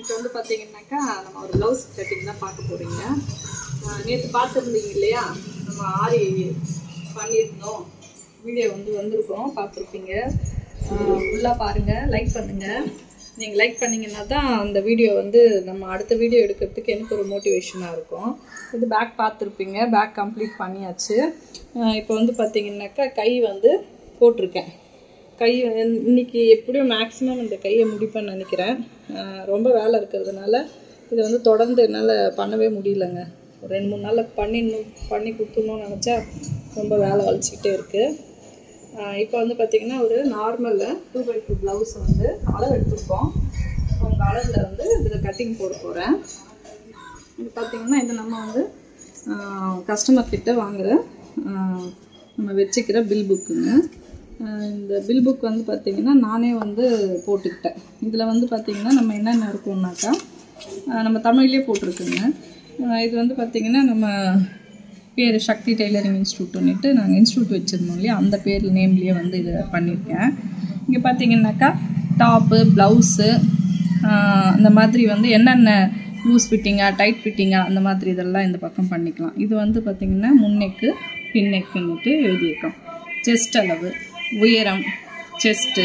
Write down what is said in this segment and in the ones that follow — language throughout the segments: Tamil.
இன்னைக்கு வந்து பார்த்தீங்கன்னாக்கா நம்ம ஒரு ப்ளவுஸ் கட்டிங் தான் பார்க்க போகிறீங்க நேற்று பார்த்துருந்தீங்க இல்லையா நம்ம ஆரி பண்ணியிருந்தோம் வீடியோ வந்து வந்திருக்கோம் பார்த்துருப்பீங்க ஃபுல்லாக பாருங்கள் லைக் பண்ணுங்கள் நீங்கள் லைக் பண்ணிங்கன்னா தான் அந்த வீடியோ வந்து நம்ம அடுத்த வீடியோ எடுக்கிறதுக்கு எனக்கு ஒரு மோட்டிவேஷனாக இருக்கும் இது பேக் பார்த்துருப்பீங்க பேக் கம்ப்ளீட் பண்ணியாச்சு இப்போ வந்து பார்த்தீங்கன்னாக்கா கை வந்து போட்டிருக்கேன் கை வந்து- இன்னைக்கு எப்படியும் மேக்ஸிமம் இந்த கையை முடிப்பேன்னு நினைக்கிறேன் அஹ் ரொம்ப வேலை இருக்கிறதுனால இதை வந்து தொடர்ந்து என்னால் பண்ணவே முடியலங்க ஒரு ரெண்டு மூணு நாளில் பண்ணிடணும் பண்ணி கொடுத்துடணும்னு நினச்சா ரொம்ப வேலை வலிச்சிக்கிட்டே இருக்குது இப்போ வந்து பார்த்திங்கன்னா ஒரு நார்மலில் டூ பை டூ ப்ளவுஸ் வந்து அளவு எடுத்துருக்கோம் உங்கள் அளவில் வந்து இதில் கட்டிங் போட போகிறேன் இது பார்த்திங்கன்னா இது நம்ம வந்து கஸ்டமர் கிட்ட வாங்குற ஆஹ், நம்ம வச்சுக்கிற பில் புக்குங்க ஆஹ், இந்த பில் புக் வந்து பார்த்திங்கன்னா நானே வந்து போட்டுக்கிட்டேன் இதில் வந்து பார்த்திங்கன்னா நம்ம என்னென்ன இருக்கோம்னாக்கா ஆஹ், நம்ம தமிழ்லேயே போட்டிருக்குங்க ஆஹ், இது வந்து பார்த்திங்கன்னா நம்ம பேர் சக்தி டெய்லரிங் இன்ஸ்டியூட்டுன்னுட்டு நாங்கள் இன்ஸ்டியூட் வச்சுருந்தோம் இல்லையா அந்த பேர் நேம்லேயே வந்து இதை பண்ணியிருக்கேன் இங்கே பார்த்தீங்கன்னாக்கா டாப்பு ப்ளவுஸு இந்த மாதிரி வந்து என்னென்ன லூஸ் ஃபிட்டிங்காக டைட் ஃபிட்டிங்காக அந்த மாதிரி இதெல்லாம் இந்த பக்கம் பண்ணிக்கலாம் இது வந்து பார்த்திங்கன்னா முன்னெக்கு பின்னெக்குன்னுட்டு எழுதியிருக்கோம் செஸ்ட் அளவு உயரம் செஸ்ட்டு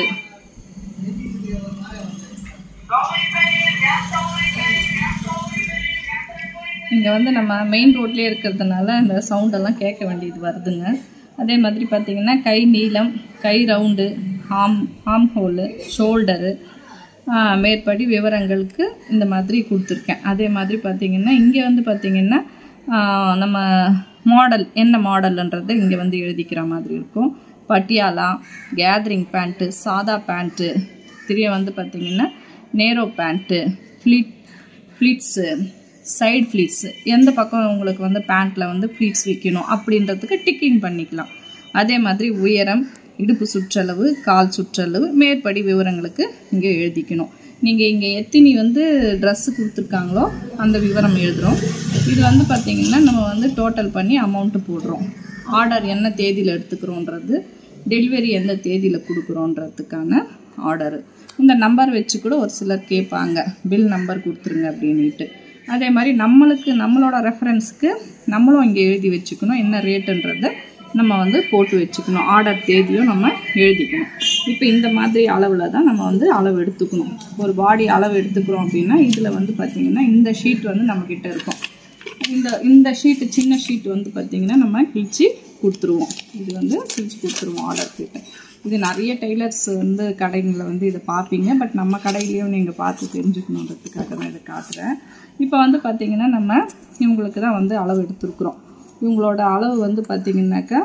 இங்கே வந்து நம்ம மெயின் ரோட்லேயே இருக்கிறதுனால இந்த சவுண்டெல்லாம் கேட்க வேண்டியது வருதுங்க அதே மாதிரி பார்த்திங்கன்னா கை நீளம் கை ரவுண்டு ஹாம் ஹாம் ஹோலு ஷோல்டரு மேற்படி விவரங்களுக்கு இந்த மாதிரி கொடுத்துருக்கேன் அதே மாதிரி பார்த்திங்கன்னா இங்கே வந்து பார்த்திங்கன்னா ஆஹ், நம்ம மாடல் என்ன மாடல்ன்றது இங்கே வந்து எழுதிக்கிற மாதிரி இருக்கும் பட்டியாலா கேதரிங் பேண்ட்டு சாதா பேண்ட்டு திரிய வந்து பார்த்திங்கன்னா narrow pant pleat pleats side pleats எந்த பக்கம் உங்களுக்கு வந்து பேண்ட்டில் வந்து ஃப்ளீட்ஸ் வைக்கணும் அப்படின்றதுக்கு டிக்கிங் பண்ணிக்கலாம் அதே மாதிரி உயரம் இடுப்பு சுற்றளவு கால் சுற்றளவு மேற்படி விவரங்களுக்கு இங்கே எழுதிக்கணும் நீங்கள் இங்கே எத்தினி வந்து ட்ரெஸ்ஸு கொடுத்துருக்காங்களோ அந்த விவரம் எழுதுகிறோம் இது வந்து பார்த்திங்கன்னா நம்ம வந்து டோட்டல் பண்ணி அமௌண்ட்டு போடுறோம் ஆர்டர் என்ன தேதியில் எடுத்துக்கிறோன்றது டெலிவரி எந்த தேதியில் கொடுக்குறோன்றதுக்கான ஆர்டரு இந்த நம்பர் வச்சு கூட ஒரு சிலர் கேட்பாங்க பில் நம்பர் கொடுத்துருங்க அப்படின்ட்டு அதே மாதிரி நம்மளுக்கு நம்மளோட ரெஃபரன்ஸ்க்கு நம்மளும் இங்கே எழுதி வச்சுக்கணும் என்ன ரேட்டுன்றதை நம்ம வந்து போட்டு வச்சுக்கணும் ஆர்டர் தேதியும் நம்ம எழுதிக்கணும் இப்போ இந்த மாதிரி அளவில் தான் நம்ம வந்து அளவு எடுத்துக்கணும் ஒரு பாடி அளவு எடுத்துக்கிறோம் அப்படின்னா இதில் வந்து பார்த்திங்கன்னா இந்த ஷீட் வந்து நம்மக்கிட்ட இருக்கும் இந்த இந்த ஷீட்டு சின்ன ஷீட் வந்து பார்த்திங்கன்னா நம்ம கிழிச்சு கொடுத்துருவோம் இது வந்து கிழிச்சு கொடுத்துருவோம் ஆர்டர் கிட்ட இது நிறைய டெய்லர்ஸ் வந்து கடைங்களில் வந்து இதை பார்ப்பீங்க பட் நம்ம கடையிலையும் நீங்கள் பார்த்து தெரிஞ்சுக்கணுன்றதுக்காக தான் இதை காட்டுறேன் இப்போ வந்து பார்த்திங்கன்னா நம்ம இவங்களுக்கு தான் வந்து அளவு எடுத்துருக்குறோம் இவங்களோட அளவு வந்து பார்த்திங்கனாக்கா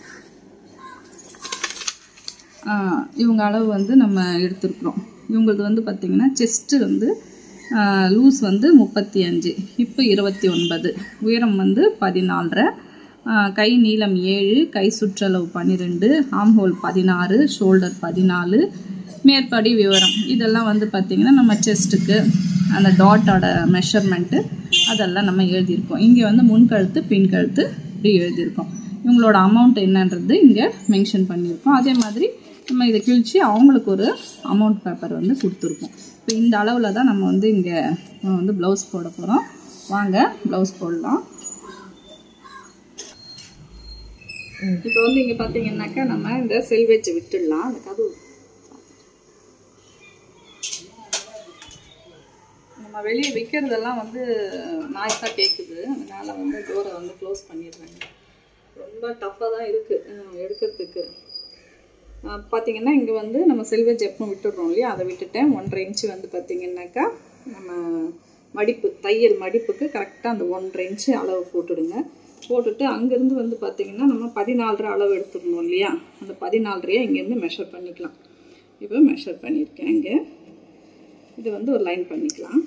ஆஹ் இவங்க அளவு வந்து நம்ம எடுத்துருக்குறோம் இவங்களது வந்து பார்த்திங்கன்னா செஸ்ட்டு வந்து லூஸ் வந்து முப்பத்தி அஞ்சு ஹிப்பு இருபத்தி ஒன்பது உயரம் வந்து பதினாலரை ஆஹ் கை நீளம் ஏழு கை சுற்றளவு பன்னிரெண்டு ஆம்ஹோல் பதினாறு ஷோல்டர் பதினாலு மேற்படி விவரம் இதெல்லாம் வந்து பார்த்திங்கன்னா நம்ம செஸ்ட்டுக்கு அந்த டாட்டோட மெஷர்மெண்ட்டு அதெல்லாம் நம்ம எழுதியிருக்கோம் இங்கே வந்து முன்கழுத்து பின்கழுத்து இப்படி எழுதியிருக்கோம் இவங்களோட அமௌண்ட் என்னன்றது இங்கே மென்ஷன் பண்ணியிருக்கோம் அதே மாதிரி நம்ம இதை கிழிச்சு அவங்களுக்கு ஒரு அமௌண்ட் பேப்பர் வந்து கொடுத்துருக்கோம் இப்போ இந்த அளவில் தான் நம்ம வந்து இங்கே வந்து ப்ளவுஸ் போட போகிறோம் வாங்க ப்ளவுஸ் போடலாம் இப்போ வந்து இங்கே பார்த்தீங்கன்னாக்கா நம்ம இந்த செல்வேஜை விட்டுடலாம் அந்த கதவு நம்ம வெளியே விற்கிறதெல்லாம் வந்து நாய்ஸாக கேட்குது அதனால் வந்து டோரை வந்து க்ளோஸ் பண்ணிடுறாங்க ரொம்ப டஃப்பாக தான் இருக்குது எடுக்கிறதுக்கு ஆஹ் பார்த்தீங்கன்னா இங்கே வந்து நம்ம செல்வேஜ் எப்பவும் விட்டுடுறோம் இல்லையா அதை விட்டுட்டேன் ஒன்றரை இன்ச்சு வந்து பார்த்தீங்கன்னாக்கா நம்ம மடிப்பு தையல் மடிப்புக்கு கரெக்டாக அந்த ஒன்றரை இன்ச்சு அளவு போட்டுடுங்க போட்டுட்டு அங்கேருந்து வந்து பார்த்தீங்கன்னா நம்ம பதினாலரை அளவு எடுத்துடணும் இல்லையா அந்த பதினாலரையை இங்கேருந்து மெஷர் பண்ணிக்கலாம் இப்போ மெஷர் பண்ணியிருக்கேன் இங்கே இது வந்து ஒரு லைன் பண்ணிக்கலாம்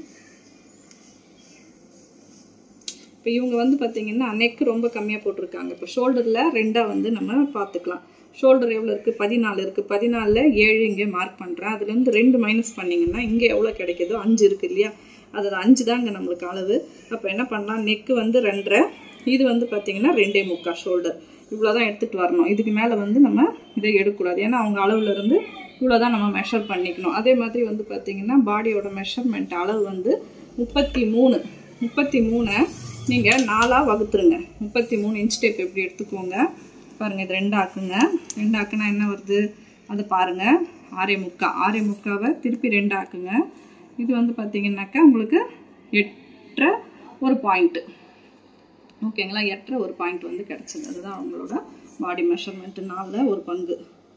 இப்போ இவங்க வந்து பார்த்தீங்கன்னா நெக் ரொம்ப கம்மியாக போட்டிருக்காங்க இப்போ ஷோல்டரில் ரெண்டாக வந்து நம்ம பார்த்துக்கலாம் ஷோல்டர் எவ்வளோ இருக்குது பதினாலு இருக்குது பதினாலில் ஏழு இங்கே மார்க் பண்ணுறேன் அதுலேருந்து ரெண்டு மைனஸ் பண்ணிங்கன்னா இங்கே எவ்வளோ கிடைக்குதோ அஞ்சு இருக்குது இல்லையா அதில் அஞ்சு தாங்க நம்மளுக்கு அளவு அப்போ என்ன பண்ணலாம் நெக்கு வந்து ரெண்டரை இது வந்து பார்த்தீங்கன்னா ரெண்டே முக்கால் ஷோல்டர் இவ்வளோ தான் எடுத்துகிட்டு வரணும் இதுக்கு மேலே வந்து நம்ம இதை எடுக்கக்கூடாது ஏன்னா அவங்க அளவுல இருந்து இவ்வளோ தான் நம்ம மெஷர் பண்ணிக்கணும் அதே மாதிரி வந்து பார்த்திங்கன்னா பாடியோட மெஷர்மெண்ட் அளவு வந்து முப்பத்தி மூணு முப்பத்தி மூணை நீங்கள் நாலாக வகுத்துருங்க முப்பத்தி மூணு இன்ச் டேப் எப்படி எடுத்துக்கோங்க பாருங்கள் இது ரெண்டு ஆக்குங்க ரெண்டு ஆக்குனா என்ன வருது அதை பாருங்கள் ஆறே முக்கா ஆறே முக்காவை திருப்பி ரெண்டு ஆக்குங்க இது வந்து பார்த்தீங்கன்னாக்கா உங்களுக்கு எட்டரை ஒரு பாயிண்ட்டு ஓகேங்களா எட்டரை ஒரு பாயிண்ட் வந்து கிடச்சிது அதுதான் அவங்களோட பாடி மெஷர்மெண்ட்டு நாலில் ஒரு பங்கு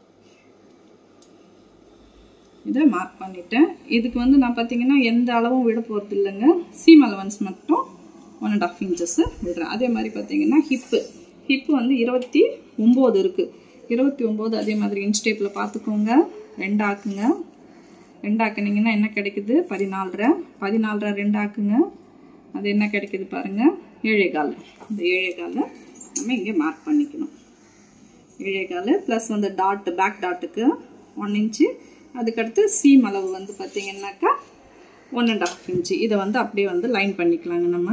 இதை மார்க் பண்ணிட்டேன் இதுக்கு வந்து நான் பார்த்தீங்கன்னா எந்த அளவும் விட போகிறது இல்லைங்க சீம் அலவன்ஸ் மட்டும் ஒன் அண்ட் ஆஃப் இன்ச்சஸ்ஸு விடுறேன் அதே மாதிரி பார்த்தீங்கன்னா ஹிப்பு ஹிப்பு வந்து இருபத்தி ஒம்பது இருக்குது இருபத்தி ஒம்பது அதே மாதிரி இன்ச் டேப்பில் பார்த்துக்கோங்க ரெண்டாக்குங்க ரெண்டாக்குனீங்கன்னா என்ன கிடைக்குது பதினாலரை பதினாலரை ரெண்டாக்குங்க அது என்ன கிடைக்குது பாருங்கள் ஏழே கால் இந்த ஏழே காலை நம்ம இங்கே மார்க் பண்ணிக்கணும் ஏழே கால் ப்ளஸ் வந்து டாட் பேக் டாட்டுக்கு ஒன் இன்ச்சு அதுக்கடுத்து சீம் அளவு வந்து பார்த்தீங்கன்னாக்கா ஒன் அண்ட் ஆஃப் இன்ச்சு இதை வந்து அப்படியே வந்து லைன் பண்ணிக்கலாங்க நம்ம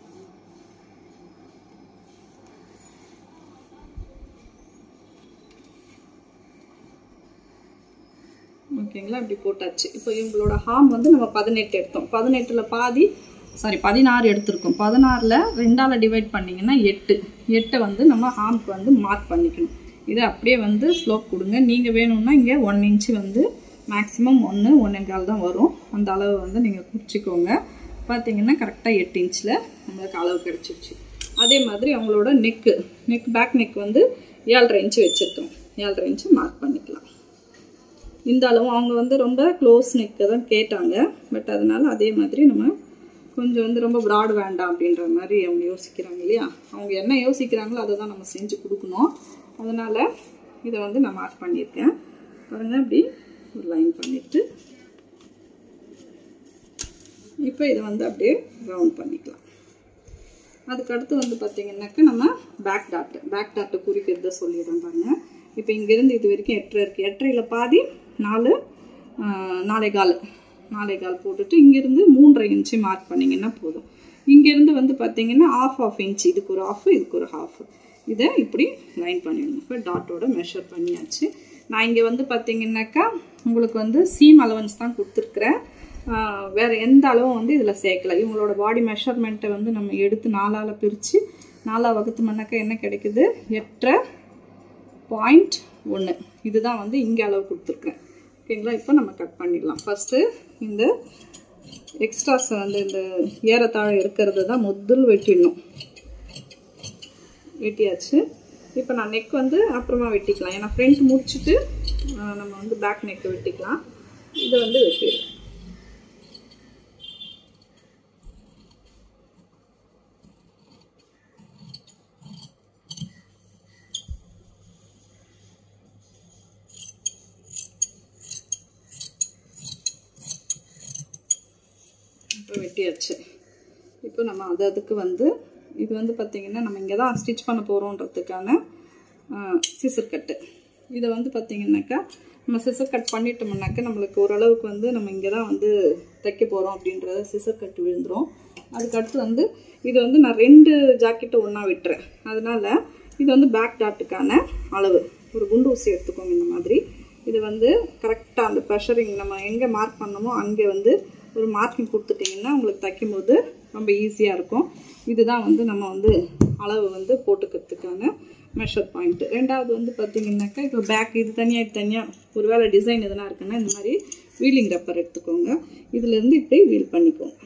ஓகேங்களா இப்படி போட்டாச்சு இப்போ இவங்களோட ஹார்ம் வந்து நம்ம பதினெட்டு எடுத்தோம் பதினெட்டில் பாதி சாரி பதினாறு எடுத்திருக்கோம் பதினாறில் ரெண்டால் டிவைட் பண்ணிங்கன்னா எட்டு எட்டை வந்து நம்ம ஹார்ம்க்கு வந்து மார்க் பண்ணிக்கணும் இதை அப்படியே வந்து ஸ்லோப் கொடுங்க நீங்கள் வேணும்னா இங்கே ஒன் இன்ச்சு வந்து மேக்ஸிமம் ஒன்று ஒன்றேகால் தான் வரும் அந்த அளவு வந்து நீங்கள் குறிச்சிக்கோங்க பார்த்தீங்கன்னா கரெக்டாக எட்டு இன்ச்சில் நம்மளுக்கு அளவு கிடச்சிருச்சு அதே மாதிரி அவங்களோட நெக்கு நெக் பேக் நெக் வந்து ஏழரை இன்ச்சு வச்சுருக்கோம் ஏழரை இன்ச்சு மார்க் பண்ணிக்கலாம் இந்த அளவும் அவங்க வந்து ரொம்ப க்ளோஸ் நெக்கு தான் கேட்டாங்க பட் அதனால் அதே மாதிரி நம்ம கொஞ்சம் வந்து ரொம்ப ப்ராட் வேண்டாம் அப்படின்ற மாதிரி அவங்க யோசிக்கிறாங்க இல்லையா அவங்க என்ன யோசிக்கிறாங்களோ அதை தான் நம்ம செஞ்சு கொடுக்கணும் அதனால் இதை வந்து நான் மார்க் பண்ணியிருக்கேன் பாருங்கள் இப்படி ஒரு லைன் பண்ணிவிட்டு இப்போ இதை வந்து அப்படியே ரவுண்ட் பண்ணிக்கலாம் அதுக்கடுத்து வந்து பார்த்திங்கனாக்கா நம்ம பேக் டாட்டு பேக் டாட்டை குறிக்கிறத சொல்லிடுறோம் பாருங்கள் இப்போ இங்கேருந்து இது வரைக்கும் எட்டரை இருக்குது எட்டரையில் பாதி நாலு நாலே கால் நாலே கால் போட்டுட்டு இங்கேருந்து மூன்றரை இன்ச்சு மார்க் பண்ணிங்கன்னா போதும் இங்கேருந்து வந்து பார்த்தீங்கன்னா ஆஃப் ஆஃப் இன்ச் இதுக்கு ஒரு ஆஃப் இதுக்கு ஒரு ஹாஃப் இதை இப்படி லைன் பண்ணிடணும் இப்போ டாட்டோட மெஷர் பண்ணியாச்சு நான் இங்கே வந்து பார்த்தீங்கன்னாக்கா உங்களுக்கு வந்து சீம் அலவன்ஸ் தான் கொடுத்துருக்குறேன் வேறு எந்த அளவும் வந்து இதில் சேர்க்கல இவங்களோட பாடி மெஷர்மெண்ட்டை வந்து நம்ம எடுத்து நாலால் பிரித்து நாலா வகுத்தோம்னாக்கா என்ன கிடைக்குது எட்டரை பாயிண்ட் ஒன்று இதுதான் வந்து இங்கே அளவு கொடுத்துருக்குறேன் ஓகேங்களா இப்போ நம்ம கட் பண்ணிடலாம் ஃபஸ்ட்டு இந்த எக்ஸ்ட்ராஸை வந்து இந்த ஏறத்தாழ இருக்கிறது தான் முதல் வெட்டிடணும் வெட்டியாச்சு இப்போ நான் நெக் வந்து அப்புறமா வெட்டிக்கலாம் ஏன்னா ஃப்ரண்ட் முடிச்சுட்டு நம்ம வந்து பேக் நெக்கை வெட்டிக்கலாம் இதை வந்து வெட்டிடலாம் இப்போ வெட்டியாச்சு இப்போ நம்ம அது அதுக்கு வந்து இது வந்து பார்த்திங்கன்னா நம்ம இங்கே தான் ஸ்டிச் பண்ண போகிறோன்றதுக்கான சிசர் கட்டு இதை வந்து பார்த்திங்கனாக்கா நம்ம சிசர் கட் பண்ணிட்டோம்னாக்கா நம்மளுக்கு ஓரளவுக்கு வந்து நம்ம இங்கே தான் வந்து தைக்க போகிறோம் அப்படின்றத சிசர் கட்டு விழுந்துடும் அதுக்கடுத்து வந்து இது வந்து நான் ரெண்டு ஜாக்கெட்டை ஒன்றா விட்டுறேன் அதனால் இது வந்து பேக் டாட்டுக்கான அளவு ஒரு குண்டு ஊசி எடுத்துக்கோங்க இந்த மாதிரி இது வந்து கரெக்டாக அந்த ப்ரெஷரிங் நம்ம எங்கே மார்க் பண்ணமோ அங்கே வந்து ஒரு மார்க்கிங் கொடுத்துட்டிங்கன்னா உங்களுக்கு தைக்கும்போது ரொம்ப ஈஸியாக இருக்கும் இதுதான் வந்து நம்ம வந்து அளவு வந்து போட்டுக்கிறதுக்கான மெஷர் பாயிண்ட்டு ரெண்டாவது வந்து பார்த்திங்கனாக்கா இப்போ பேக் இது தனியாக இது தனியாக ஒரு வேளை டிசைன் எதனா இருக்குன்னா இந்த மாதிரி வீலிங் ரப்பர் எடுத்துக்கோங்க இதுலேருந்து இப்படி வீல் பண்ணிக்கோங்க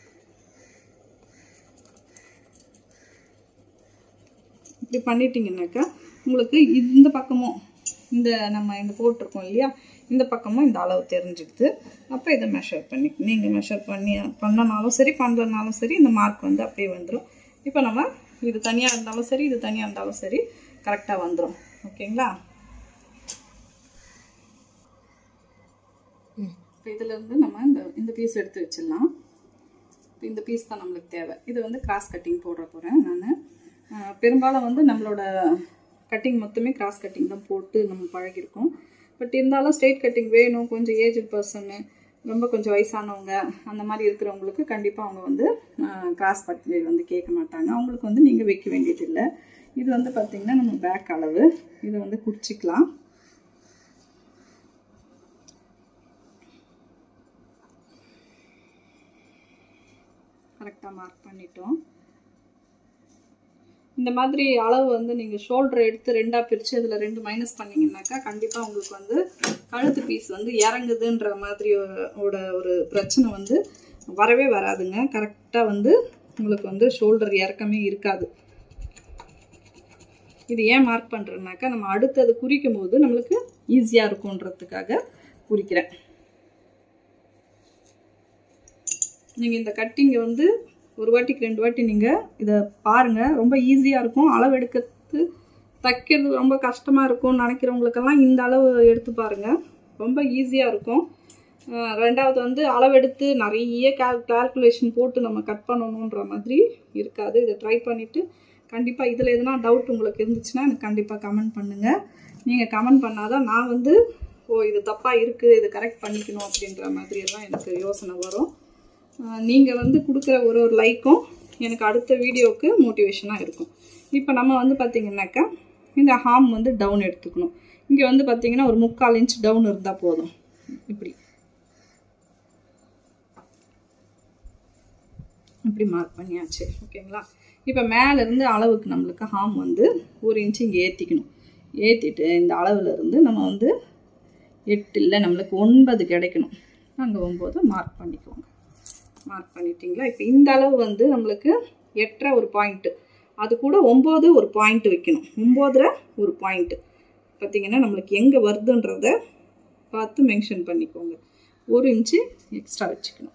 இப்படி பண்ணிட்டீங்கன்னாக்கா உங்களுக்கு இந்த பக்கமும் இந்த நம்ம இந்த போட்டிருக்கோம் இல்லையா இந்த பக்கமும் இந்த அளவு தெரிஞ்சுடுது அப்போ இதை மெஷர் பண்ணி நீங்கள் மெஷர் பண்ணி பண்ணனாலும் சரி பண்ணலனாலும் சரி இந்த மார்க் வந்து அப்படியே வந்துடும் இப்போ நம்ம இது தனியாக இருந்தாலும் சரி இது தனியாக இருந்தாலும் சரி கரெக்டாக வந்துடும் ஓகேங்களா இப்போ இதுலேருந்து நம்ம இந்த இந்த பீஸ் எடுத்து வச்சிடலாம் இப்போ இந்த பீஸ் தான் நம்மளுக்கு தேவை இது வந்து கிராஸ் கட்டிங் போடுற போகிறேன் நான் பெரும்பாலும் வந்து நம்மளோட கட்டிங் மொத்தமே கிராஸ் கட்டிங் தான் போட்டு நம்ம பழகிருக்கோம் பட் இருந்தாலும் ஸ்ட்ரெயிட் கட்டிங் வேணும் கொஞ்சம் ஏஜ்டு பர்சனு ரொம்ப கொஞ்சம் வயசானவங்க அந்த மாதிரி இருக்கிறவங்களுக்கு கண்டிப்பாக அவங்க வந்து கிராஸ் பட்டி வந்து கேட்க மாட்டாங்க அவங்களுக்கு வந்து நீங்கள் வைக்க வேண்டியதில்லை இது வந்து பார்த்திங்கன்னா நம்ம பேக் அளவு இதை வந்து குறிச்சிக்கலாம் கரெக்டாக மார்க் பண்ணிட்டோம் இந்த மாதிரி அளவு வந்து நீங்கள் ஷோல்டர் எடுத்து ரெண்டாக பிரித்து அதில் ரெண்டு மைனஸ் பண்ணிங்கனாக்கா கண்டிப்பாக உங்களுக்கு வந்து கழுத்து பீஸ் வந்து இறங்குதுன்ற மாதிரி ஓட ஒரு பிரச்சனை வந்து வரவே வராதுங்க கரெக்டாக வந்து உங்களுக்கு வந்து ஷோல்டர் இறக்கமே இருக்காது இது ஏன் மார்க் பண்ணுறேன்னாக்கா நம்ம அடுத்தது குறிக்கும் போது நம்மளுக்கு ஈஸியாக இருக்கும்ன்றதுக்காக குறிக்கிறேன் நீங்கள் இந்த கட்டிங்கை வந்து ஒரு வாட்டிக்கு ரெண்டு வாட்டி நீங்கள் இதை பாருங்கள் ரொம்ப ஈஸியாக இருக்கும் அளவு எடுக்கிறது தைக்கிறது ரொம்ப கஷ்டமாக இருக்கும்னு நினைக்கிறவங்களுக்கெல்லாம் இந்த அளவு எடுத்து பாருங்கள் ரொம்ப ஈஸியாக இருக்கும் ரெண்டாவது வந்து அளவெடுத்து நிறைய கால் கால்குலேஷன் போட்டு நம்ம கட் பண்ணணுன்ற மாதிரி இருக்காது இதை ட்ரை பண்ணிவிட்டு கண்டிப்பாக இதில் எதுனா டவுட் உங்களுக்கு இருந்துச்சுன்னா எனக்கு கண்டிப்பாக கமெண்ட் பண்ணுங்கள் நீங்கள் கமெண்ட் பண்ணாதான் நான் வந்து ஓ இது தப்பாக இருக்குது இது கரெக்ட் பண்ணிக்கணும் அப்படின்ற மாதிரி எல்லாம் எனக்கு யோசனை வரும் நீங்கள் வந்து கொடுக்குற ஒரு ஒரு லைக்கும் எனக்கு அடுத்த வீடியோவுக்கு மோட்டிவேஷனாக இருக்கும் இப்போ நம்ம வந்து பார்த்திங்கனாக்கா இந்த ஹார்ம் வந்து டவுன் எடுத்துக்கணும் இங்கே வந்து பார்த்திங்கன்னா ஒரு முக்கால் இன்ச் டவுன் இருந்தால் போதும் இப்படி இப்படி மார்க் பண்ணியாச்சு ஓகேங்களா இப்போ மேலேருந்து அளவுக்கு நம்மளுக்கு ஹார்ம் வந்து ஒரு இன்ச்சு இங்கே ஏற்றிக்கணும் ஏற்றிட்டு இந்த அளவுலேருந்து நம்ம வந்து எட்டு இல்லை நம்மளுக்கு ஒன்பது கிடைக்கணும் அங்கே ஒம்பது மார்க் பண்ணிக்குவோங்க மார்க் பண்ணிட்டீங்களா இப்போ இந்த அளவு வந்து நம்மளுக்கு எட்டரை ஒரு பாயிண்ட்டு அது கூட ஒம்பது ஒரு பாயிண்ட் வைக்கணும் ஒம்போதரை ஒரு பாயிண்ட்டு பார்த்திங்கன்னா நம்மளுக்கு எங்கே வருதுன்றத பார்த்து மென்ஷன் பண்ணிக்கோங்க ஒரு இன்ச்சு எக்ஸ்ட்ரா வச்சுக்கணும்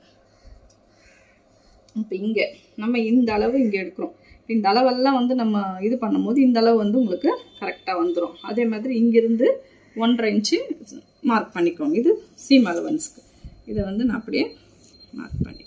இப்போ இங்கே நம்ம இந்த அளவு இங்கே எடுக்கிறோம் இந்த அளவெல்லாம் வந்து நம்ம இது பண்ணும்போது இந்த அளவு வந்து உங்களுக்கு கரெக்டாக வந்துடும் அதே மாதிரி இங்கேருந்து ஒன்றரை இன்ச்சு மார்க் பண்ணிக்கோங்க இது சீம் அலவன்ஸ்க்கு இதை வந்து நான் அப்படியே மார்க் பண்ணிக்கிறேன்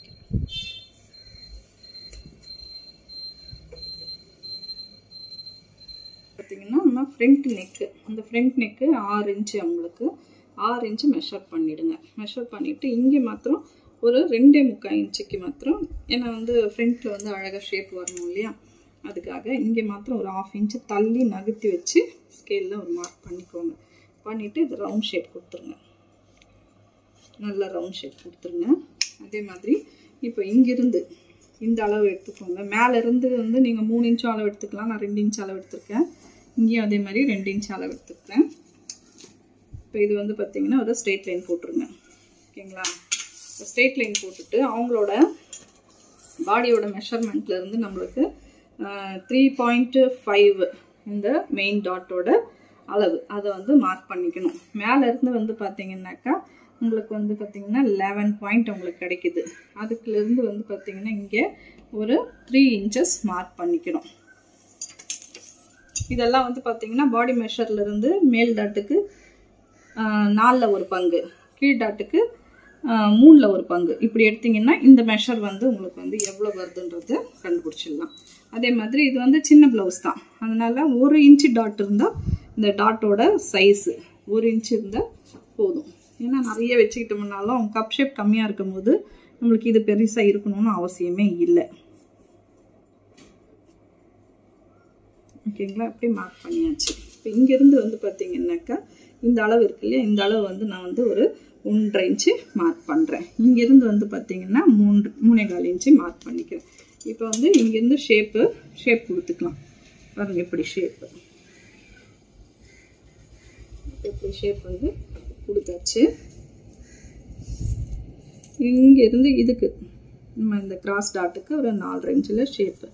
பார்த்திங்கன்னா நம்ம ஃப்ரண்ட் நெக்கு அந்த ஃப்ரண்ட் நெக்கு ஆறு இன்ச்சு அவங்களுக்கு ஆறு இன்ச்சு மெஷர் பண்ணிவிடுங்க மெஷர் பண்ணிவிட்டு இங்கே மாத்திரம் ஒரு ரெண்டே முக்கால் இன்ச்சுக்கு மாத்திரம் ஏன்னா வந்து ஃப்ரண்ட்டில் வந்து அழகாக ஷேப் வரணும் இல்லையா அதுக்காக இங்கே மாத்திரம் ஒரு ஆஃப் இன்ச்சு தள்ளி நகர்த்தி வச்சு ஸ்கேலில் ஒரு மார்க் பண்ணிக்கோங்க பண்ணிவிட்டு இது ரவுண்ட் ஷேப் கொடுத்துருங்க நல்ல ரவுண்ட் ஷேப் கொடுத்துருங்க அதே மாதிரி இப்போ இங்கிருந்து இந்த அளவு எடுத்துக்கோங்க மேலேருந்து வந்து நீங்கள் மூணு இன்ச்சும் அளவு எடுத்துக்கலாம் நான் ரெண்டு இன்ச் அளவு எடுத்திருக்கேன் இங்கேயும் அதே மாதிரி ரெண்டு இன்ச் அளவு எடுத்துக்கிறேன் இப்போ இது வந்து பார்த்திங்கன்னா ஒரு ஸ்ட்ரெயிட் லைன் போட்டுருங்க ஓகேங்களா இப்போ ஸ்ட்ரெயிட் லைன் போட்டுட்டு அவங்களோட பாடியோட மெஷர்மெண்ட்லேருந்து நம்மளுக்கு த்ரீ பாயிண்ட்டு ஃபைவ் இந்த மெயின் டாட்டோட அளவு அதை வந்து மார்க் பண்ணிக்கணும் மேலேருந்து வந்து பார்த்தீங்கன்னாக்கா உங்களுக்கு வந்து பார்த்திங்கன்னா லெவன் பாயிண்ட் உங்களுக்கு கிடைக்குது அதுக்குலேருந்து வந்து பார்த்திங்கன்னா இங்கே ஒரு த்ரீ இன்ச்சஸ் மார்க் பண்ணிக்கணும் இதெல்லாம் வந்து பார்த்திங்கன்னா பாடி மெஷர்லேருந்து மேல் டாட்டுக்கு நாலில் ஒரு பங்கு கீழ் டாட்டுக்கு மூணில் ஒரு பங்கு இப்படி எடுத்திங்கன்னா இந்த மெஷர் வந்து உங்களுக்கு வந்து எவ்வளோ வருதுன்றது கண்டுபிடிச்சிடலாம் அதே மாதிரி இது வந்து சின்ன ப்ளவுஸ் தான் அதனால் ஒரு இன்ச்சு டாட் இருந்தால் இந்த டாட்டோட சைஸு ஒரு இன்ச் இருந்தால் போதும் ஏன்னா நிறைய வச்சுக்கிட்டோம்னாலும் கப் ஷேப் கம்மியாக இருக்கும் போது நம்மளுக்கு இது பெருசாக இருக்கணும்னு அவசியமே இல்லை ஓகேங்களா அப்படி மார்க் பண்ணியாச்சு இப்போ இங்கேருந்து வந்து பார்த்தீங்கன்னாக்கா இந்த அளவு இருக்கு இல்லையா இந்த அளவு வந்து நான் வந்து ஒரு ஒன்றரை இன்ச்சு மார்க் பண்ணுறேன் இங்கேருந்து வந்து பார்த்தீங்கன்னா மூன்று மூணே கால் இன்ச்சு மார்க் பண்ணிக்கிறேன் இப்போ வந்து இங்கேருந்து ஷேப்பு ஷேப் கொடுத்துக்கலாம் பாருங்க எப்படி ஷேப்பு எப்படி ஷேப் வந்து கொடுத்தாச்சு இங்கேருந்து இதுக்கு நம்ம இந்த கிராஸ் டாட்டுக்கு ஒரு நாலரை இன்ச்சில் ஷேப்பு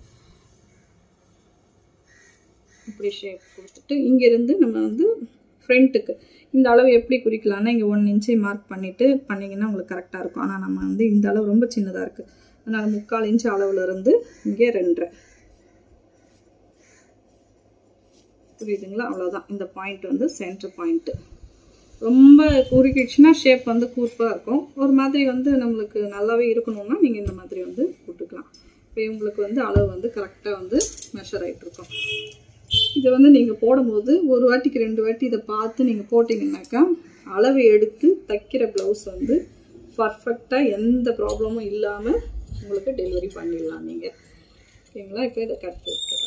இப்படி ஷேப் கொடுத்துட்டு இங்கேருந்து நம்ம வந்து ஃப்ரண்ட்டுக்கு இந்த அளவு எப்படி குறிக்கலாம்னா இங்கே ஒன் இன்ச்சை மார்க் பண்ணிவிட்டு பண்ணிங்கன்னா உங்களுக்கு கரெக்டாக இருக்கும் ஆனால் நம்ம வந்து இந்த அளவு ரொம்ப சின்னதாக இருக்குது அதனால் முக்கால் இன்ச்சு அளவில் இருந்து இங்கே ரெண்டரை புரியுதுங்களா அவ்வளோதான் இந்த பாயிண்ட் வந்து சென்டர் பாயிண்ட்டு ரொம்ப குறுக்கிடுச்சுன்னா ஷேப் வந்து கூர்ப்பாக இருக்கும் ஒரு மாதிரி வந்து நம்மளுக்கு நல்லாவே இருக்கணும்னா நீங்கள் இந்த மாதிரி வந்து போட்டுக்கலாம் இப்போ இவங்களுக்கு வந்து அளவு வந்து கரெக்டாக வந்து மெஷர் ஆகிட்டுருக்கும் இதை வந்து நீங்கள் போடும்போது ஒரு வாட்டிக்கு ரெண்டு வாட்டி இதை பார்த்து நீங்கள் போட்டிங்கனாக்கா அளவை எடுத்து தைக்கிற ப்ளவுஸ் வந்து பர்ஃபெக்டாக எந்த ப்ராப்ளமும் இல்லாமல் உங்களுக்கு டெலிவரி பண்ணிடலாம் நீங்கள் ஓகேங்களா இப்போ இதை கட் போட்டுறேன்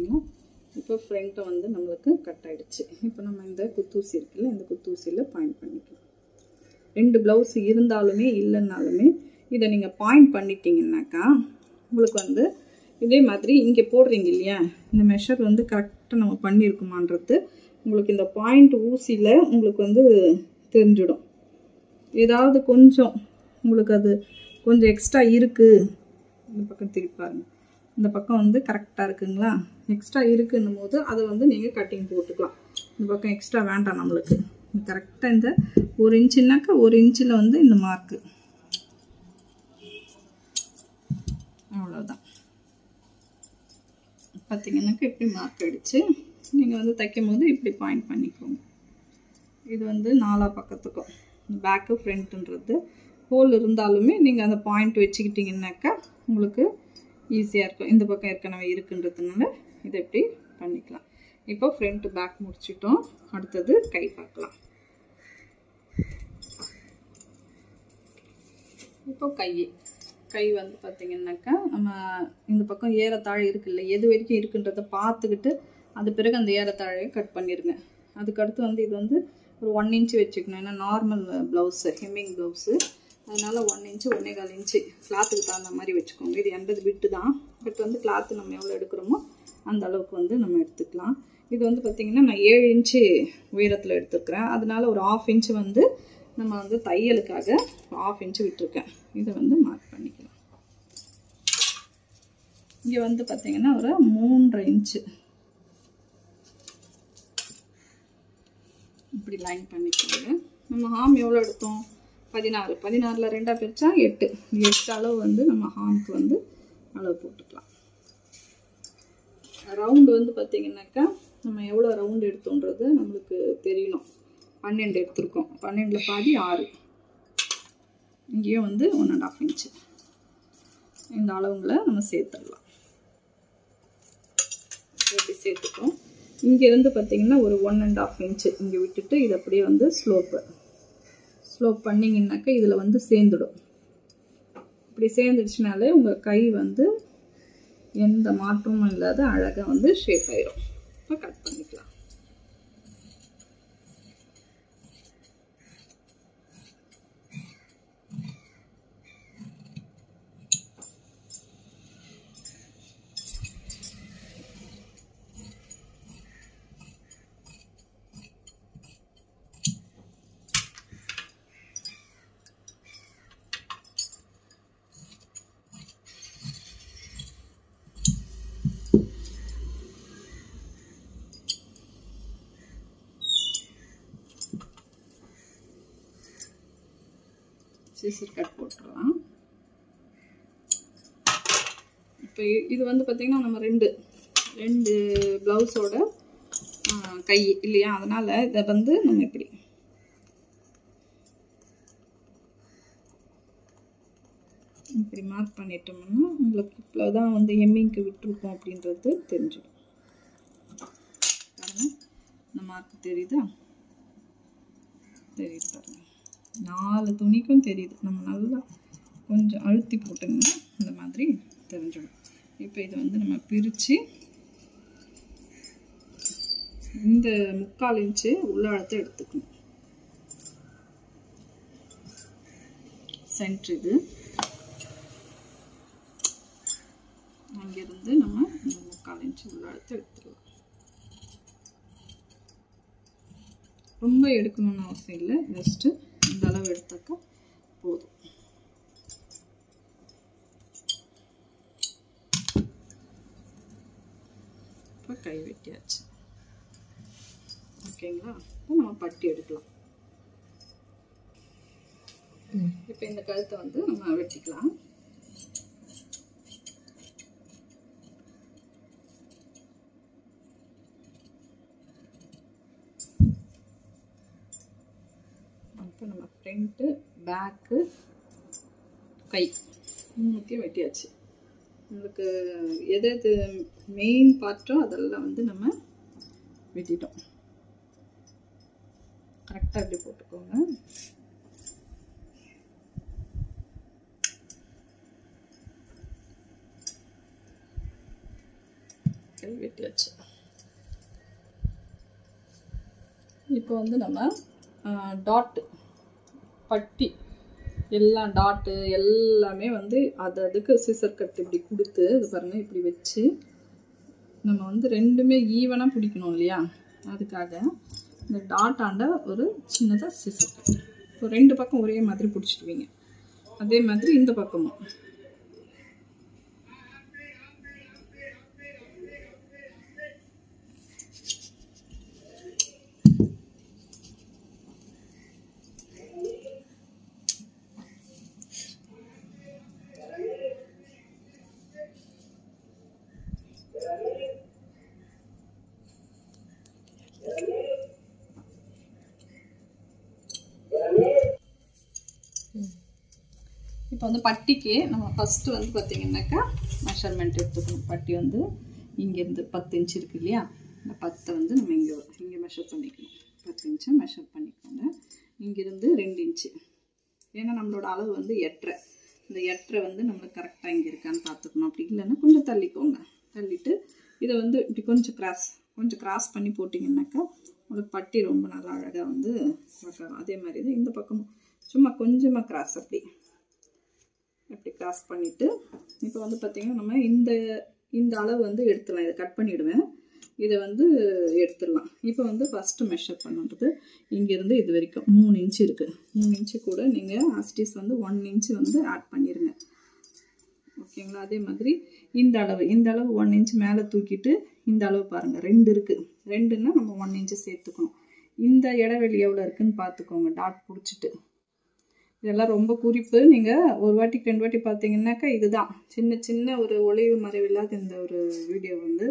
பார்த்தீங்களா இப்போ ஃப்ரண்ட்டை வந்து நம்மளுக்கு கட் ஆயிடுச்சு இப்போ நம்ம இந்த குத்தூசி இருக்குல்ல இந்த குத்தூசியில் பாயிண்ட் பண்ணிக்கலாம் ரெண்டு ப்ளவுஸ் இருந்தாலுமே இல்லைன்னாலுமே இதை நீங்கள் பாயிண்ட் பண்ணிட்டீங்கன்னாக்கா உங்களுக்கு வந்து இதே மாதிரி இங்கே போடுறீங்க இல்லையா இந்த மெஷர் வந்து கரெக்டாக நம்ம பண்ணியிருக்குமான்றது உங்களுக்கு இந்த பாயிண்ட் ஊசியில் உங்களுக்கு வந்து தெரிஞ்சிடும் ஏதாவது கொஞ்சம் உங்களுக்கு அது கொஞ்சம் எக்ஸ்ட்ரா இருக்குது இந்த பக்கம் திருப்பி பாருங்க இந்த பக்கம் வந்து கரெக்டாக இருக்குங்களா எக்ஸ்ட்ரா இருக்குன்னும் போது அதை வந்து நீங்கள் கட்டிங் போட்டுக்கலாம் இந்த பக்கம் எக்ஸ்ட்ரா வேண்டாம் நம்மளுக்கு கரெக்டாக இந்த ஒரு இன்ச்சுனாக்கா ஒரு இன்ச்சில் வந்து இந்த மார்க்கு அவ்வளோதான் பார்த்தீங்கன்னாக்கா இப்படி மார்க் அடித்து நீங்கள் வந்து தைக்கும் போது இப்படி பாயிண்ட் பண்ணிக்கோங்க இது வந்து நாலா பக்கத்துக்கும் பேக்கு ஃப்ரண்ட்டுன்றது ஹோல் இருந்தாலுமே நீங்கள் அந்த பாயிண்ட் வச்சுக்கிட்டிங்கனாக்கா உங்களுக்கு ஈஸியாக இருக்கும் இந்த பக்கம் ஏற்கனவே இருக்குன்றதுனால இதை இப்படி பண்ணிக்கலாம் இப்போ ஃப்ரண்ட் பேக் முடிச்சிட்டோம் அடுத்தது கை பார்க்கலாம் இப்போ கை கை வந்து பார்த்திங்கனாக்கா நம்ம இந்த பக்கம் ஏறத்தாழ இருக்குல்ல எது வரைக்கும் இருக்குன்றதை பார்த்துக்கிட்டு அது பிறகு அந்த ஏறத்தாழையை கட் பண்ணிடுங்க அதுக்கடுத்து வந்து இது வந்து ஒரு ஒன் இன்ச்சு வச்சுக்கணும் ஏன்னா நார்மல் ப்ளவுஸு ஹெம்மிங் ப்ளவுஸு அதனால் ஒன் இன்ச்சு ஒன்றே கால் இன்ச்சு கிளாத்துக்கு தகுந்த மாதிரி வச்சுக்கோங்க இது எண்பது பிட்டு தான் பட் வந்து கிளாத்து நம்ம எவ்வளோ எடுக்கிறோமோ அந்த அளவுக்கு வந்து நம்ம எடுத்துக்கலாம் இது வந்து பார்த்திங்கன்னா நான் ஏழு இன்ச்சு உயரத்தில் எடுத்துக்கிறேன் அதனால ஒரு ஆஃப் இன்ச்சு வந்து நம்ம வந்து தையலுக்காக ஆஃப் இன்ச்சு விட்டுருக்கேன் இதை வந்து மார்க் பண்ணிக்கலாம் இங்கே வந்து பார்த்திங்கன்னா ஒரு மூன்றரை இன்ச்சு இப்படி லைன் பண்ணிக்கோங்க நம்ம ஹாம் எவ்வளோ எடுத்தோம் பதினாறு பதினாறில் ரெண்டாக பிரித்தா எட்டு எட்டு அளவு வந்து நம்ம ஹாம்க்கு வந்து அளவு போட்டுக்கலாம் ரவுண்டு வந்து பார்த்திங்கனாக்கா நம்ம எவ்வளோ ரவுண்டு எடுத்தோன்றது நம்மளுக்கு தெரியணும் பன்னெண்டு எடுத்திருக்கோம் பன்னெண்டில் பாதி ஆறு இங்கேயும் வந்து ஒன் அண்ட் ஆஃப் இன்ச்சு இந்த அளவுங்களை நம்ம சேர்த்துடலாம் இப்படி சேர்த்துட்டோம் இங்கேருந்து பார்த்திங்கன்னா ஒரு ஒன் அண்ட் ஆஃப் இன்ச்சு இங்கே விட்டுட்டு இது அப்படியே வந்து ஸ்லோப்பு ஸ்லோப் பண்ணிங்கனாக்கா இதில் வந்து சேர்ந்துடும் இப்படி சேர்ந்துடுச்சுனாலே உங்கள் கை வந்து எந்த மாற்றமும் இல்லாத அழகாக வந்து ஷேப் ஆயிடும் இப்போ கட் பண்ணிக்கலாம் சீசர் கட் போட்டுடலாம் இப்போ இது வந்து பார்த்திங்கன்னா நம்ம ரெண்டு ரெண்டு ப்ளவுஸோட கை இல்லையா அதனால் இதை வந்து நம்ம இப்படி இப்படி மார்க் பண்ணிட்டோம்னா உங்களுக்கு இப்போ தான் வந்து எம்மிங்க்கு விட்டுருக்கோம் அப்படின்றது தெரிஞ்சிடும் பாருங்க இந்த மார்க் தெரியுதா தெரியுது பாருங்க நாலு துணிக்கும் தெரியுது நம்ம நல்லா கொஞ்சம் அழுத்தி போட்டோம்னா இந்த மாதிரி தெரிஞ்சிடும் இப்போ இதை வந்து நம்ம பிரித்து இந்த முக்கால் இன்ச்சு உள்ளாழத்தை எடுத்துக்கணும் சென்ட்ரு இது அங்கேருந்து நம்ம இந்த முக்கால் இன்ச்சு உள்ளாழத்தை எடுத்துக்கலாம் ரொம்ப எடுக்கணும்னு அவசியம் இல்லை ஜஸ்ட்டு இந்த அளவு எடுத்தாக்கா போதும் இப்போ கை வெட்டியாச்சு ஓகேங்களா இப்போ நம்ம பட்டி எடுக்கலாம் இப்போ இந்த கழுத்தை வந்து நம்ம வெட்டிக்கலாம் இப்போ நம்ம ஃப்ரண்ட்டு பேக்கு கை மூணுத்தையும் வெட்டியாச்சு உங்களுக்கு எது எது மெயின் பார்ட்டோ அதெல்லாம் வந்து நம்ம வெட்டிட்டோம் கரெக்டாக இப்படி போட்டுக்கோங்க வெட்டியாச்சு இப்போ வந்து நம்ம டாட்டு பட்டி எல்லாம் டாட்டு எல்லாமே வந்து அது அதுக்கு சிசர் கட் இப்படி கொடுத்து இது பாருங்கள் இப்படி வச்சு நம்ம வந்து ரெண்டுமே ஈவனாக பிடிக்கணும் இல்லையா அதுக்காக இந்த டாட் ஆண்ட ஒரு சின்னதாக சிசர் கட் இப்போ ரெண்டு பக்கம் ஒரே மாதிரி பிடிச்சிடுவீங்க அதே மாதிரி இந்த பக்கமும் இப்போ வந்து பட்டிக்கு நம்ம ஃபஸ்ட்டு வந்து பார்த்தீங்கன்னாக்கா மெஷர்மெண்ட் எடுத்துக்கணும் பட்டி வந்து இங்கேருந்து பத்து இன்ச் இருக்கு இல்லையா இந்த பத்தை வந்து நம்ம இங்கே இங்கே மெஷர் பண்ணிக்கணும் பத்து இன்ச்சை மெஷர் பண்ணிக்கோங்க இங்கேருந்து ரெண்டு இன்ச்சு ஏன்னா நம்மளோட அளவு வந்து எட்டரை இந்த எட்டரை வந்து நம்மளுக்கு கரெக்டாக இங்கே இருக்கான்னு பார்த்துக்கணும் அப்படி இல்லைன்னா கொஞ்சம் தள்ளிக்கோங்க தள்ளிட்டு இதை வந்து இப்படி கொஞ்சம் கிராஸ் கொஞ்சம் கிராஸ் பண்ணி போட்டிங்கன்னாக்கா உங்களுக்கு பட்டி ரொம்ப நல்லா அழகாக வந்து உக்காரும் அதே மாதிரி தான் இந்த பக்கமும் சும்மா கொஞ்சமாக கிராஸ் அப்படி இப்படி கிராஸ் பண்ணிவிட்டு இப்போ வந்து பார்த்திங்கன்னா நம்ம இந்த இந்த அளவு வந்து எடுத்துடலாம் இதை கட் பண்ணிவிடுவேன் இதை வந்து எடுத்துடலாம் இப்போ வந்து ஃபஸ்ட்டு மெஷர் பண்ணுறது இங்கேருந்து இது வரைக்கும் மூணு இன்ச்சு இருக்குது மூணு இன்ச்சு கூட நீங்கள் ஆஸ்டிஸ் வந்து ஒன் இன்ச்சு வந்து ஆட் பண்ணிடுங்க ஓகேங்களா அதே மாதிரி இந்த அளவு இந்த அளவு ஒன் இன்ச் மேலே தூக்கிட்டு இந்த அளவு பாருங்கள் ரெண்டு இருக்குது ரெண்டுன்னா நம்ம ஒன் இன்ச்சு சேர்த்துக்கணும் இந்த இடைவெளி எவ்வளோ இருக்குன்னு பார்த்துக்கோங்க டாட் பிடிச்சிட்டு இதெல்லாம் ரொம்ப குறிப்பு நீங்கள் ஒரு வாட்டிக்கு ரெண்டு வாட்டி பார்த்தீங்கன்னாக்கா இதுதான் சின்ன சின்ன ஒரு ஒளிவு மறைவு இல்லாத இந்த ஒரு வீடியோ வந்து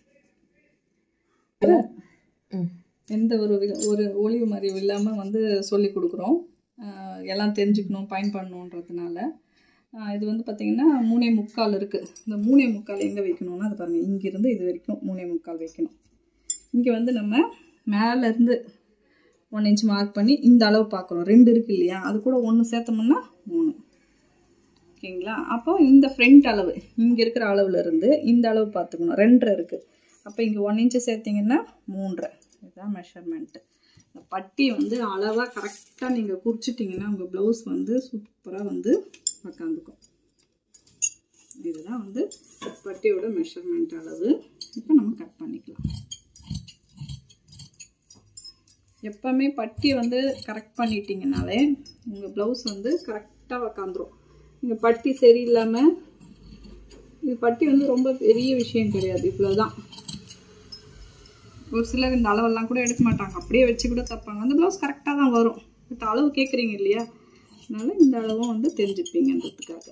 எந்த ஒரு வி- ஒரு ஒளிவு மறைவு இல்லாமல் வந்து சொல்லி கொடுக்குறோம் ஆஹ் எல்லாம் தெரிஞ்சுக்கணும் பயன்படணுன்றதுனால ஆஹ் இது வந்து பார்த்திங்கன்னா மூணே முக்கால் இருக்குது இந்த மூணே முக்கால் எங்கே வைக்கணும்னா அது பாருங்கள் இங்கேருந்து இது வரைக்கும் மூணே முக்கால் வைக்கணும் இங்கே வந்து நம்ம மேலேருந்து ஒன் இன்ச் மார்க் பண்ணி இந்த அளவு பார்க்குறோம் ரெண்டு இருக்கு இல்லையா அது கூட ஒன்று சேர்த்தோம்னா மூணு ஓகேங்களா அப்போ இந்த ஃப்ரண்ட் அளவு இங்கே இருக்கிற அளவுல இருந்து இந்த அளவு பார்த்துக்கணும் ரெண்டரை இருக்குது அப்போ இங்கே ஒன் இன்ச்சு சேர்த்திங்கன்னா மூன்றரை இதுதான் மெஷர்மெண்ட்டு இந்த பட்டி வந்து அளவாக கரெக்டாக நீங்கள் குறிச்சிட்டிங்கன்னா உங்கள் ப்ளவுஸ் வந்து சூப்பராக வந்து உக்காந்துக்கும் இதுதான் வந்து பட்டியோட மெஷர்மெண்ட் அளவு இப்போ நம்ம கட் பண்ணிக்கலாம் எப்போவுமே பட்டி வந்து கரெக்ட் பண்ணிட்டீங்கனாலே உங்கள் ப்ளவுஸ் வந்து கரெக்டாக உக்காந்துரும் நீங்கள் பட்டி சரியில்லாமல் இது பட்டி வந்து ரொம்ப பெரிய விஷயம் கிடையாது இவ்வளோதான் ஒரு சிலர் இந்த அளவெல்லாம் கூட எடுக்க மாட்டாங்க அப்படியே வச்சு கூட தப்பாங்க அந்த ப்ளவுஸ் கரெக்டாக தான் வரும் பட் அளவு கேட்குறீங்க இல்லையா அதனால இந்த அளவும் வந்து தெரிஞ்சுப்பீங்கன்றதுக்காக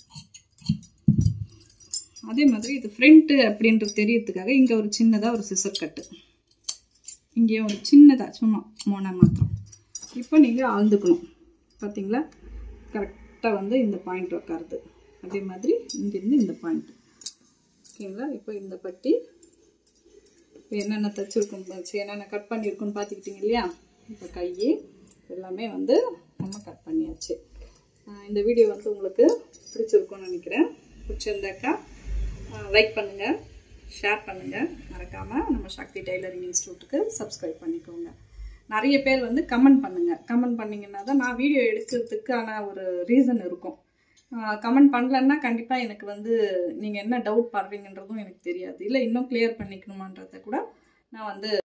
அதே மாதிரி இது ஃப்ரண்ட்டு அப்படின்றது தெரியறதுக்காக இங்கே ஒரு சின்னதாக ஒரு சிசர் கட்டு இங்கேயும் ஒரு சின்னதாக சும்மா மோனை மாத்திரம் இப்போ நீங்கள் அளந்துக்கணும் பார்த்தீங்களா கரெக்டாக வந்து இந்த பாயிண்ட் உட்காருது அதே மாதிரி இங்கேருந்து இந்த பாயிண்ட் ஓகேங்களா இப்போ இந்த பட்டி இப்போ என்னென்ன தைச்சிருக்கோம் ச்சீ, என்னென்ன கட் பண்ணியிருக்கோம்னு பார்த்துக்கிட்டீங்க இல்லையா இப்போ கை எல்லாமே வந்து நம்ம கட் பண்ணியாச்சு ஆஹ் இந்த வீடியோ வந்து உங்களுக்கு பிடிச்சிருக்கும்னு நினைக்கிறேன் பிடிச்சிருந்தாக்கா லைக் பண்ணுங்கள் ஷேர் பண்ணுங்கள் மறக்காமல் நம்ம சக்தி டெய்லரிங் இன்ஸ்டியூட்டுக்கு சப்ஸ்கிரைப் பண்ணிக்கோங்க நிறைய பேர் வந்து கமெண்ட் பண்ணுங்கள் கமெண்ட் பண்ணிங்கன்னா தான் நான் வீடியோ எடுக்கிறதுக்கான ஒரு ரீசன் இருக்கும் கமெண்ட் பண்ணலன்னா கண்டிப்பாக எனக்கு வந்து நீங்கள் என்ன டவுட் படுறீங்கன்றதும் எனக்கு தெரியாது இல்லை இன்னும் கிளியர் பண்ணிக்கணுமான்றதை கூட நான் வந்து